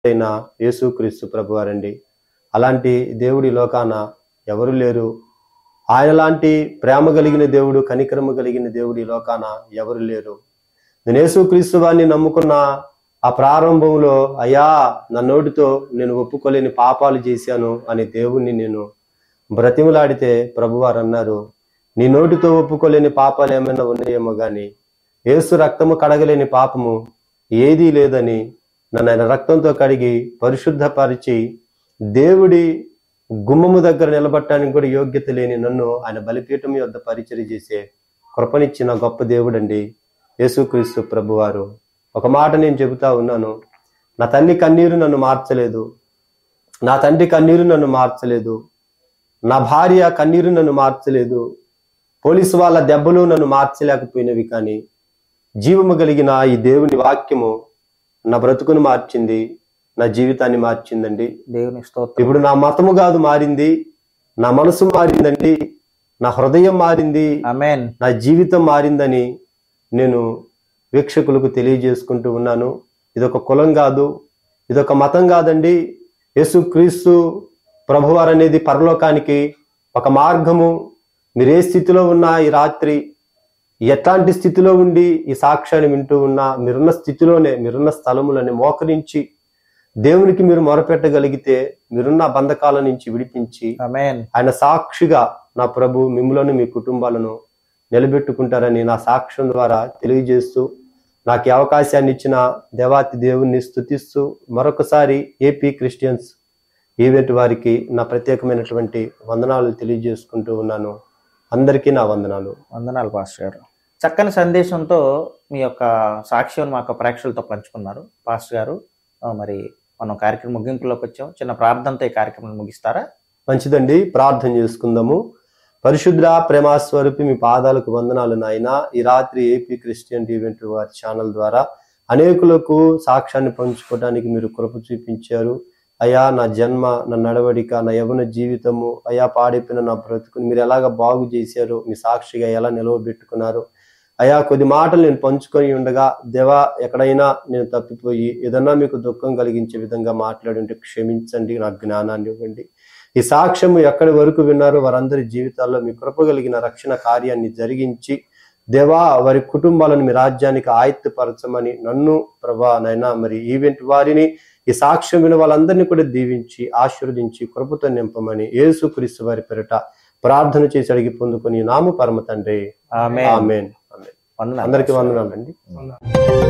అయిన యేసుక్రీస్తు ప్రభువారండి అలాంటి దేవుడి లోకాన ఎవరు లేరు ఆయన లాంటి ప్రేమ కలిగిన దేవుడు కనికరము కలిగిన దేవుడి లోకాన ఎవరు లేరు నేను యేసుక్రీస్తు వారిని నమ్ముకున్న ఆ ప్రారంభంలో అయ్యా నా నోటితో నేను ఒప్పుకోలేని పాపాలు చేశాను అని దేవుణ్ణి నేను బ్రతిమలాడితే ప్రభువారు అన్నారు నీ నోటితో ఒప్పుకోలేని పాపాలు ఏమైనా ఉన్నాయేమో గాని యేసు రక్తము కడగలేని పాపము ఏదీ లేదని నన్ను ఆయన రక్తంతో కడిగి పరిశుద్ధపరిచి దేవుడి గుమ్మము దగ్గర నిలబట్టడానికి కూడా యోగ్యత లేని నన్ను ఆయన బలిపీఠం యొద్ద పరిచయం చేసే కృపనిచ్చిన గొప్ప దేవుడండి యేసుక్రీస్తు ప్రభువారు ఒక మాట నేను చెబుతా ఉన్నాను నా తల్లి కన్నీరు నన్ను మార్చలేదు నా తండ్రి కన్నీరు నన్ను మార్చలేదు నా భార్య కన్నీరు నన్ను మార్చలేదు పోలీసు వాళ్ళ దెబ్బలు నన్ను మార్చలేకపోయినవి కానీ జీవము కలిగిన ఈ దేవుని వాక్యము నా బ్రతుకును మార్చింది నా జీవితాన్ని మార్చిందండి దేవుని స్తోత్రం ఇప్పుడు నా మతము కాదు మారింది నా మనసు మారిందండి నా హృదయం మారింది అమెన్ నా జీవితం మారిందని నేను వీక్షకులకు తెలియజేసుకుంటూ ఉన్నాను ఇదొక కులం కాదు ఇదొక మతం కాదండి యేసుక్రీస్తు ప్రభువారు అనేది పరలోకానికి ఒక మార్గము మీరు ఏ స్థితిలో ఉన్నా ఈ రాత్రి ఎట్లాంటి స్థితిలో ఉండి ఈ సాక్ష్యాన్ని వింటూ ఉన్నా మీరున్న స్థితిలోనే మీరున్న స్థలములని మోకరించి దేవునికి మీరు మొరపెట్టగలిగితే మీరున్న బంధకాల నుంచి విడిపించి అమెన్ ఆయన సాక్షిగా నా ప్రభు మిమ్మలను మీ కుటుంబాలను నిలబెట్టుకుంటారని నా సాక్ష్యం ద్వారా తెలియజేస్తూ నాకు ఈ అవకాశాన్ని ఇచ్చిన దేవాతి దేవుణ్ణి స్తుతిస్తూ మరొకసారి ఏపీ క్రిస్టియన్స్ ఈవెంట్ వారికి నా ప్రత్యేకమైనటువంటి వందనాలు తెలియజేసుకుంటూ ఉన్నాను అందరికీ నా వందనాలు వందనాలు పాస్టర్ గారు చక్కని సందేశంతో మీ యొక్క సాక్ష్యం మా యొక్క ప్రేక్షకులతో పంచుకున్నారు పాస్టర్ గారు ఆ, మరి మనం కార్యక్రమం ముగింపులోకి వచ్చాం చిన్న ప్రార్థనతో ఈ కార్యక్రమం ముగిస్తారా మంచిదండి ప్రార్థన చేసుకుందాము పరిశుద్ర ప్రేమాస్వరూపి మీ పాదాలకు వందనాలు నాయన ఈ రాత్రి ఏపీ క్రిస్టియన్ ఈవెంట్ వారి ఛానల్ ద్వారా అనేకులకు సాక్ష్యాన్ని పంచుకోవడానికి మీరు కృప చూపించారు అయా నా జన్మ నా నడవడిక నా యవన జీవితము అయా పాడైపోయిన నా బ్రతుకుని మీరు ఎలాగ బాగు చేశారు మీ సాక్షిగా ఎలా నిలవబెట్టుకున్నారు అయా కొద్ది మాటలు నేను పంచుకొని ఉండగా దేవా ఎక్కడైనా నేను తప్పిపోయి ఏదన్నా మీకు దుఃఖం కలిగించే విధంగా మాట్లాడుంటే క్షమించండి నాకు జ్ఞానాన్ని ఇవ్వండి ఈ సాక్ష్యము ఎక్కడి వరకు విన్నారో వారందరి జీవితాల్లో మీ కృప కలిగిన రక్షణ కార్యాన్ని జరిగించి దేవా వారి కుటుంబాలను మీ రాజ్యానికి ఆయుత్తపరచమని నన్ను ప్రభా నైనా మరి ఈవెంట్ వారిని ఈ సాక్ష్యం విన వాళ్ళందరినీ కూడా దీవించి ఆశీర్వదించి కృపతో నింపమని యేసు క్రీస్తు వారి పెరట ప్రార్థన చేసి అడిగి పొందుకొని నాము పరమ తండ్రి ఆమె ఆమెన్ ఆమెన్ వందనాలు అందరికీ పాస్టర్ గారు. వందనాలండి